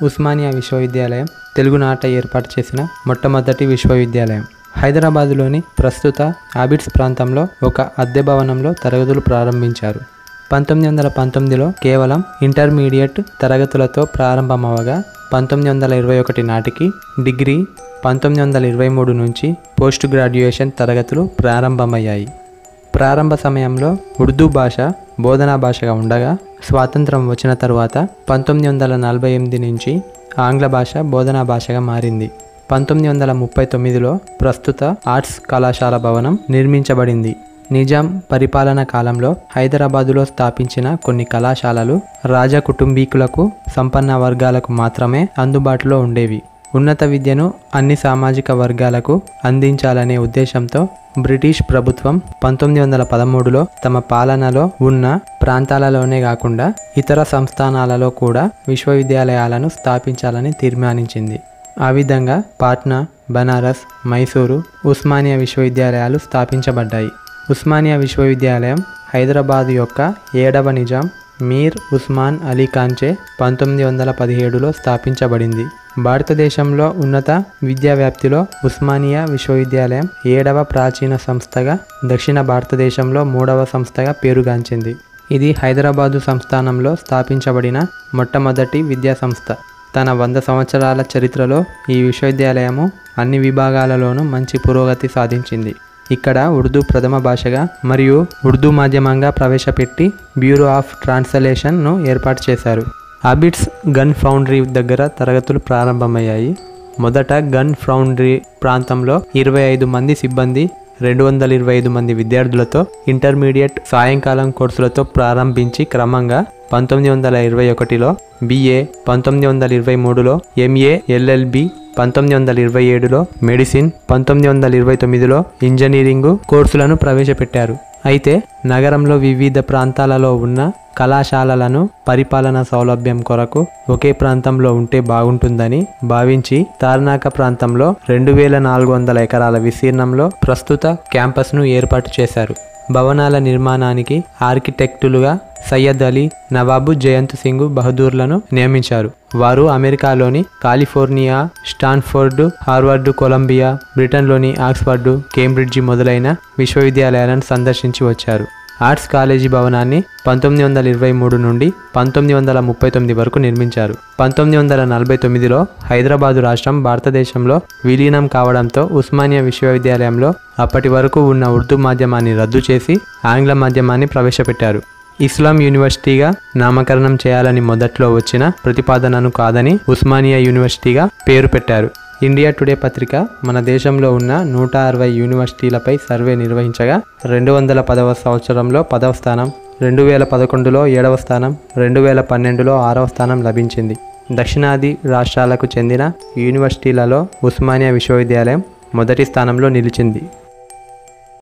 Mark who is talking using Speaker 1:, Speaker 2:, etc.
Speaker 1: ఉస్మానియా విశ్వవిద్యాలయం తెలుగునాట ఏర్పాటు చేసిన మొట్టమొదటి విశ్వవిద్యాలయం హైదరాబాదులోని ప్రస్తుత ఆబిడ్స్ ప్రాంతంలో ఒక అద్దె భవనంలో తరగతులు ప్రారంభించారు పంతొమ్మిది వందల పంతొమ్మిదిలో కేవలం ఇంటర్మీడియట్ తరగతులతో ప్రారంభమవగా పంతొమ్మిది వందల ఇరవై ఒకటి నాటికి డిగ్రీ పంతొమ్మిది వందల ఇరవై మూడు నుంచి పోస్ట్ గ్రాడ్యుయేషన్ తరగతులు ప్రారంభమయ్యాయి ప్రారంభ సమయంలో ఉర్దూ భాష బోధనా భాషగా ఉండగా స్వాతంత్రం వచ్చిన తరువాత పంతొమ్మిది వందల నలభై ఎనిమిది నుంచి ఆంగ్ల భాష బోధనా భాషగా మారింది పంతొమ్మిది వందల ముప్పై తొమ్మిదిలో ప్రస్తుత ఆర్ట్స్ కళాశాల భవనం నిర్మించబడింది నిజాం పరిపాలన కాలంలో హైదరాబాదులో స్థాపించిన కొన్ని కళాశాలలు రాజ కుటుంబీకులకు సంపన్న వర్గాలకు మాత్రమే అందుబాటులో ఉండేవి ఉన్నత విద్యను అన్ని సామాజిక వర్గాలకు అందించాలనే ఉద్దేశంతో బ్రిటిష్ ప్రభుత్వం పంతొమ్మిది వందల పదమూడులో తమ పాలనలో ఉన్న ప్రాంతాలలోనే కాకుండా ఇతర సంస్థానాలలో కూడా విశ్వవిద్యాలయాలను స్థాపించాలని తీర్మానించింది ఆ విధంగా పాట్నా బనారస్ మైసూరు ఉస్మానియా విశ్వవిద్యాలయాలు స్థాపించబడ్డాయి ఉస్మానియా విశ్వవిద్యాలయం హైదరాబాద్ యొక్క ఏడవ నిజాం మీర్ ఉస్మాన్ అలీ ఖాన్చే పంతొమ్మిది వందల పదిహేడులో స్థాపించబడింది భారతదేశంలో ఉన్నత విద్యా వ్యాప్తిలో ఉస్మానియా విశ్వవిద్యాలయం ఏడవ ప్రాచీన సంస్థగా దక్షిణ భారతదేశంలో మూడవ సంస్థగా పేరుగాంచింది ఇది హైదరాబాదు సంస్థానంలో స్థాపించబడిన మొట్టమొదటి విద్యా సంస్థ తన వంద సంవత్సరాల చరిత్రలో ఈ విశ్వవిద్యాలయము అన్ని విభాగాలలోనూ మంచి పురోగతి సాధించింది ఇక్కడ ఉర్దూ ప్రథమ భాషగా మరియు ఉర్దూ మాధ్యమంగా ప్రవేశపెట్టి బ్యూరో ఆఫ్ ట్రాన్స్లేషన్ను ఏర్పాటు చేశారు అబిడ్స్ గన్ ఫౌండరీ దగ్గర తరగతులు ప్రారంభమయ్యాయి మొదట గన్ ఫౌండరీ ప్రాంతంలో ఇరవై ఐదు మంది సిబ్బంది రెండు వందల ఇరవై ఐదు మంది విద్యార్థులతో ఇంటర్మీడియట్ సాయంకాలం కోర్సులతో ప్రారంభించి క్రమంగా పంతొమ్మిది వందల ఇరవై ఒకటిలో బిఏ పంతొమ్మిది వందల ఇరవై మూడులో ఎంఏ ఎల్ఎల్బి పంతొమ్మిది వందల ఇరవై ఏడులో మెడిసిన్ పంతొమ్మిది వందల ఇరవై తొమ్మిదిలో ఇంజనీరింగు కోర్సులను ప్రవేశపెట్టారు అయితే నగరంలో వివిధ ప్రాంతాలలో ఉన్న కళాశాలలను పరిపాలన సౌలభ్యం కొరకు ఒకే ప్రాంతంలో ఉంటే బాగుంటుందని భావించి తార్నాక ప్రాంతంలో రెండు వేల నాలుగు వందల ఎకరాల విస్తీర్ణంలో ప్రస్తుత క్యాంపస్ను ఏర్పాటు చేశారు భవనాల నిర్మాణానికి ఆర్కిటెక్టులుగా సయ్యద్ అలీ నవాబు జయంత్ సింగ్ బహదూర్లను నియమించారు వారు అమెరికాలోని కాలిఫోర్నియా స్టాన్ఫోర్డ్ హార్వర్డ్ కొలంబియా బ్రిటన్లోని ఆక్స్ఫర్డ్ కేంబ్రిడ్జి మొదలైన విశ్వవిద్యాలయాలను సందర్శించి వచ్చారు ఆర్ట్స్ కాలేజీ భవనాన్ని పంతొమ్మిది వందల ఇరవై మూడు నుండి పంతొమ్మిది వందల ముప్పై తొమ్మిది వరకు నిర్మించారు పంతొమ్మిది వందల నలభై తొమ్మిదిలో హైదరాబాదు రాష్ట్రం భారతదేశంలో విలీనం కావడంతో ఉస్మానియా విశ్వవిద్యాలయంలో అప్పటి వరకు ఉన్న ఉర్దూ మాధ్యమాన్ని రద్దు చేసి ఆంగ్ల మాధ్యమాన్ని ప్రవేశపెట్టారు ఇస్లాం యూనివర్సిటీగా నామకరణం చేయాలని మొదట్లో వచ్చిన ప్రతిపాదనను కాదని ఉస్మానియా యూనివర్సిటీగా పేరు పెట్టారు ఇండియా టుడే పత్రిక మన దేశంలో ఉన్న నూట అరవై యూనివర్సిటీలపై సర్వే నిర్వహించగా రెండు వందల పదవ సంవత్సరంలో పదవ స్థానం రెండు వేల పదకొండులో ఏడవ స్థానం రెండు వేల పన్నెండులో ఆరవ స్థానం లభించింది దక్షిణాది రాష్ట్రాలకు చెందిన యూనివర్సిటీలలో ఉస్మానియా విశ్వవిద్యాలయం మొదటి స్థానంలో నిలిచింది